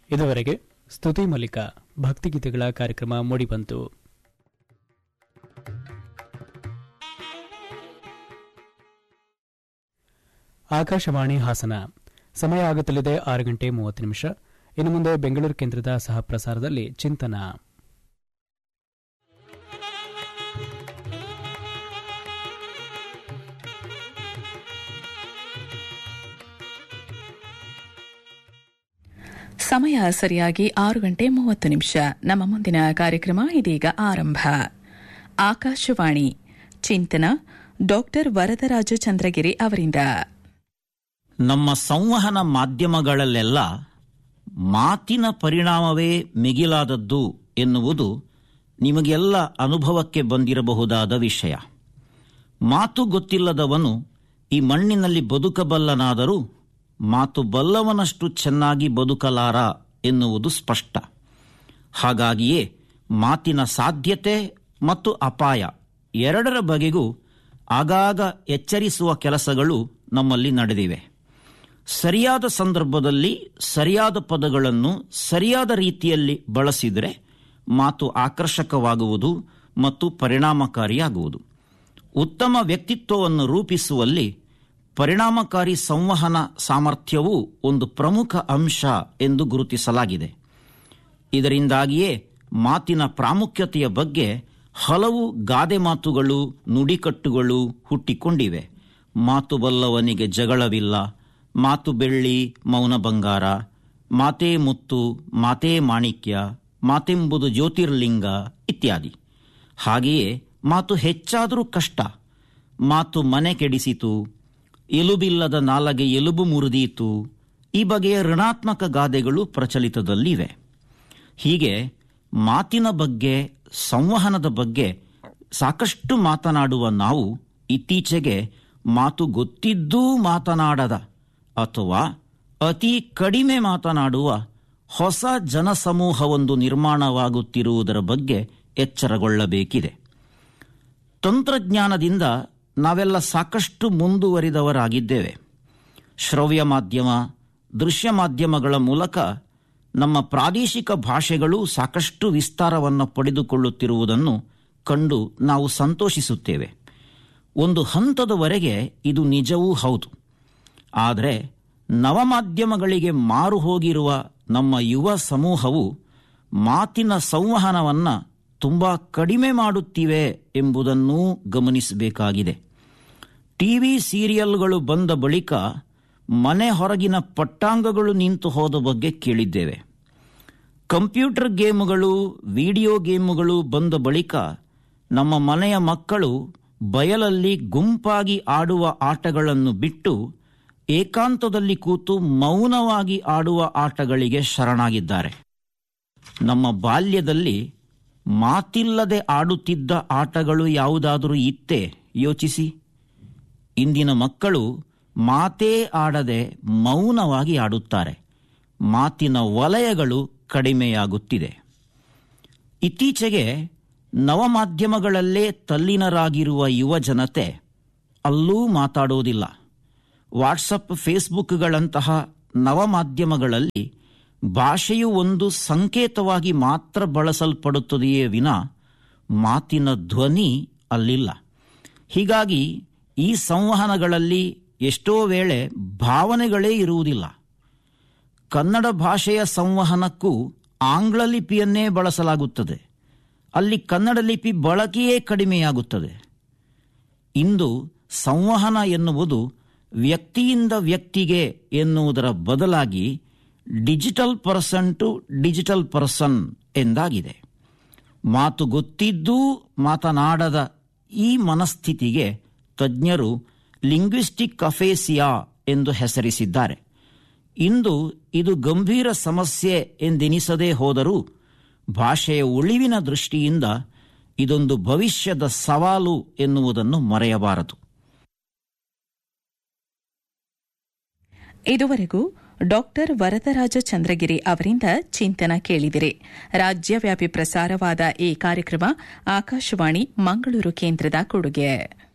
ಇದುವರೆಗೆ ಸ್ತುತಿ ಮಲ್ಲಿಕ ಭಕ್ತಿಗೀತೆಗಳ ಕಾರ್ಯಕ್ರಮ ಮೂಡಿಬಂತು ಆಕಾಶವಾಣಿ ಹಾಸನ ಸಮಯ ಆಗುತ್ತಲಿದೆ ಆರು ಗಂಟೆ ಮೂವತ್ತು ನಿಮಿಷ ಇನ್ನು ಮುಂದೆ ಬೆಂಗಳೂರು ಕೇಂದ್ರದ ಸಹ ಪ್ರಸಾರದಲ್ಲಿ ಚಿಂತನ ಸಮಯ ಸರಿಯಾಗಿ ಆರು ಗಂಟೆ ಮೂವತ್ತು ನಿಮಿಷ ನಮ್ಮ ಮುಂದಿನ ಕಾರ್ಯಕ್ರಮ ಇದೀಗ ಆರಂಭ ಆಕಾಶವಾಣಿ ಚಿಂತನ ಡಾಕ್ಟರ್ ವರದರಾಜ ಚಂದ್ರಗಿರಿ ಅವರಿಂದ ನಮ್ಮ ಸಂವಹನ ಮಾಧ್ಯಮಗಳಲ್ಲೆಲ್ಲ ಮಾತಿನ ಪರಿಣಾಮವೇ ಮಿಗಿಲಾದದ್ದು ಎನ್ನುವುದು ನಿಮಗೆಲ್ಲ ಅನುಭವಕ್ಕೆ ಬಂದಿರಬಹುದಾದ ವಿಷಯ ಮಾತು ಗೊತ್ತಿಲ್ಲದವನು ಈ ಮಣ್ಣಿನಲ್ಲಿ ಬದುಕಬಲ್ಲನಾದರೂ ಮಾತು ಬಲ್ಲವನಷ್ಟು ಚೆನ್ನಾಗಿ ಬದುಕಲಾರ ಎನ್ನುವುದು ಸ್ಪಷ್ಟ ಹಾಗಾಗಿಯೇ ಮಾತಿನ ಸಾಧ್ಯತೆ ಮತ್ತು ಅಪಾಯ ಎರಡರ ಬಗೆಗೂ ಆಗಾಗ ಎಚ್ಚರಿಸುವ ಕೆಲಸಗಳು ನಮ್ಮಲ್ಲಿ ನಡೆದಿವೆ ಸರಿಯಾದ ಸಂದರ್ಭದಲ್ಲಿ ಸರಿಯಾದ ಪದಗಳನ್ನು ಸರಿಯಾದ ರೀತಿಯಲ್ಲಿ ಬಳಸಿದರೆ ಮಾತು ಆಕರ್ಷಕವಾಗುವುದು ಮತ್ತು ಪರಿಣಾಮಕಾರಿಯಾಗುವುದು ಉತ್ತಮ ವ್ಯಕ್ತಿತ್ವವನ್ನು ರೂಪಿಸುವಲ್ಲಿ ಪರಿಣಾಮಕಾರಿ ಸಂವಹನ ಸಾಮರ್ಥ್ಯವೂ ಒಂದು ಪ್ರಮುಖ ಅಂಶ ಎಂದು ಗುರುತಿಸಲಾಗಿದೆ ಇದರಿಂದಾಗಿಯೇ ಮಾತಿನ ಪ್ರಾಮುಖ್ಯತೆಯ ಬಗ್ಗೆ ಹಲವು ಗಾದೆ ಮಾತುಗಳು ನುಡಿಕಟ್ಟುಗಳು ಹುಟ್ಟಿಕೊಂಡಿವೆ ಮಾತು ಬಲ್ಲವನಿಗೆ ಜಗಳವಿಲ್ಲ ಮಾತು ಬೆಳ್ಳಿ ಮೌನ ಬಂಗಾರ ಮಾತೇ ಮುತ್ತು ಮಾತೇ ಮಾಣಿಕ್ಯ ಮಾತೆಂಬುದು ಜ್ಯೋತಿರ್ಲಿಂಗ ಇತ್ಯಾದಿ ಹಾಗೆಯೇ ಮಾತು ಹೆಚ್ಚಾದರೂ ಕಷ್ಟ ಮಾತು ಮನೆ ಕೆಡಿಸಿತು ಎಲುಬಿಲ್ಲದ ನಾಲಗೆ ಎಲುಬು ಮುರಿದೀತು ಈ ಬಗೆಯ ಋಣಾತ್ಮಕ ಗಾದೆಗಳು ಪ್ರಚಲಿತದಲ್ಲಿವೆ ಹೀಗೆ ಮಾತಿನ ಬಗ್ಗೆ ಸಂವಹನದ ಬಗ್ಗೆ ಸಾಕಷ್ಟು ಮಾತನಾಡುವ ನಾವು ಇತ್ತೀಚೆಗೆ ಮಾತು ಗೊತ್ತಿದ್ದೂ ಮಾತನಾಡದ ಅಥವಾ ಅತಿ ಕಡಿಮೆ ಮಾತನಾಡುವ ಹೊಸ ಜನಸಮೂಹವೊಂದು ನಿರ್ಮಾಣವಾಗುತ್ತಿರುವುದರ ಬಗ್ಗೆ ಎಚ್ಚರಗೊಳ್ಳಬೇಕಿದೆ ತಂತ್ರಜ್ಞಾನದಿಂದ ನಾವೆಲ್ಲ ಸಾಕಷ್ಟು ಮುಂದುವರಿದವರಾಗಿದ್ದೇವೆ ಶ್ರವ್ಯ ಮಾಧ್ಯಮ ದೃಶ್ಯ ಮಾಧ್ಯಮಗಳ ಮೂಲಕ ನಮ್ಮ ಪ್ರಾದೇಶಿಕ ಭಾಷೆಗಳು ಸಾಕಷ್ಟು ವಿಸ್ತಾರವನ್ನು ಪಡೆದುಕೊಳ್ಳುತ್ತಿರುವುದನ್ನು ಕಂಡು ನಾವು ಸಂತೋಷಿಸುತ್ತೇವೆ ಒಂದು ಹಂತದವರೆಗೆ ಇದು ನಿಜವೂ ಹೌದು ಆದರೆ ನವಮಾಧ್ಯಮಗಳಿಗೆ ಮಾರು ಹೋಗಿರುವ ನಮ್ಮ ಯುವ ಸಮೂಹವು ಮಾತಿನ ಸಂವಹನವನ್ನು ತುಂಬ ಕಡಿಮೆ ಮಾಡುತ್ತಿವೆ ಎಂಬುದನ್ನೂ ಗಮನಿಸಬೇಕಾಗಿದೆ ಟಿವಿ ಸೀರಿಯಲ್ಗಳು ಬಂದ ಬಳಿಕ ಮನೆ ಹೊರಗಿನ ಪಟ್ಟಾಂಗಗಳು ನಿಂತು ಹೋದ ಬಗ್ಗೆ ಕೇಳಿದ್ದೇವೆ ಕಂಪ್ಯೂಟರ್ ಗೇಮುಗಳು ವಿಡಿಯೋ ಗೇಮುಗಳು ಬಂದ ಬಳಿಕ ನಮ್ಮ ಮನೆಯ ಮಕ್ಕಳು ಬಯಲಲ್ಲಿ ಗುಂಪಾಗಿ ಆಡುವ ಆಟಗಳನ್ನು ಬಿಟ್ಟು ಏಕಾಂತದಲ್ಲಿ ಕೂತು ಮೌನವಾಗಿ ಆಡುವ ಆಟಗಳಿಗೆ ಶರಣಾಗಿದ್ದಾರೆ ನಮ್ಮ ಬಾಲ್ಯದಲ್ಲಿ ಮಾತಿಲ್ಲದೆ ಆಡುತ್ತಿದ್ದ ಆಟಗಳು ಯಾವುದಾದರೂ ಇತ್ತೇ ಯೋಚಿಸಿ ಇಂದಿನ ಮಕ್ಕಳು ಮಾತೇ ಆಡದೆ ಮೌನವಾಗಿ ಆಡುತ್ತಾರೆ ಮಾತಿನ ವಲಯಗಳು ಕಡಿಮೆಯಾಗುತ್ತಿದೆ ಇತ್ತೀಚೆಗೆ ನವಮಾಧ್ಯಮಗಳಲ್ಲೇ ತಲ್ಲೀನರಾಗಿರುವ ಯುವ ಜನತೆ ಅಲ್ಲೂ ಮಾತಾಡುವುದಿಲ್ಲ ವಾಟ್ಸಪ್ ಫೇಸ್ಬುಕ್ಗಳಂತಹ ನವಮಾಧ್ಯಮಗಳಲ್ಲಿ ಭಾಷೆಯು ಒಂದು ಸಂಕೇತವಾಗಿ ಮಾತ್ರ ಬಳಸಲ್ಪಡುತ್ತದೆಯೇ ವಿನ ಮಾತಿನ ಧ್ವನಿ ಅಲ್ಲಿಲ್ಲ ಹೀಗಾಗಿ ಈ ಸಂವಹನಗಳಲ್ಲಿ ಎಷ್ಟೋ ವೇಳೆ ಭಾವನೆಗಳೇ ಇರುವುದಿಲ್ಲ ಕನ್ನಡ ಭಾಷೆಯ ಸಂವಹನಕ್ಕೂ ಆಂಗ್ಲ ಲಿಪಿಯನ್ನೇ ಬಳಸಲಾಗುತ್ತದೆ ಅಲ್ಲಿ ಕನ್ನಡ ಲಿಪಿ ಬಳಕೆಯೇ ಕಡಿಮೆಯಾಗುತ್ತದೆ ಇಂದು ಸಂವಹನ ಎನ್ನುವುದು ವ್ಯಕ್ತಿಯಿಂದ ವ್ಯಕ್ತಿಗೆ ಎನ್ನುವುದರ ಬದಲಾಗಿ digital person to digital person ಎಂದಾಗಿದೆ ಮಾತು ಗೊತ್ತಿದ್ದೂ ಮಾತನಾಡದ ಈ ಮನಸ್ಥಿತಿಗೆ ತಜ್ಞರು ಲಿಂಗ್ವಿಸ್ಟಿಕ್ ಅಫೇಸಿಯಾ ಎಂದು ಹೆಸರಿಸಿದ್ದಾರೆ ಇಂದು ಇದು ಗಂಭೀರ ಸಮಸ್ಯೆ ಎಂದೆನಿಸದೇ ಹೋದರೂ ಭಾಷೆಯ ಉಳಿವಿನ ದೃಷ್ಟಿಯಿಂದ ಇದೊಂದು ಭವಿಷ್ಯದ ಸವಾಲು ಎನ್ನುವುದನ್ನು ಮರೆಯಬಾರದು ಇದುವರೆಗೂ ಡಾಕ್ಟರ್ ವರದರಾಜ ಚಂದ್ರಗಿರಿ ಅವರಿಂದ ಚಿಂತನ ಕೇಳಿದಿರಿ ರಾಜ್ಯವ್ಯಾಪಿ ಪ್ರಸಾರವಾದ ಈ ಕಾರ್ಯಕ್ರಮ ಆಕಾಶವಾಣಿ ಮಂಗಳೂರು ಕೇಂದ್ರದ ಕೊಡುಗೆ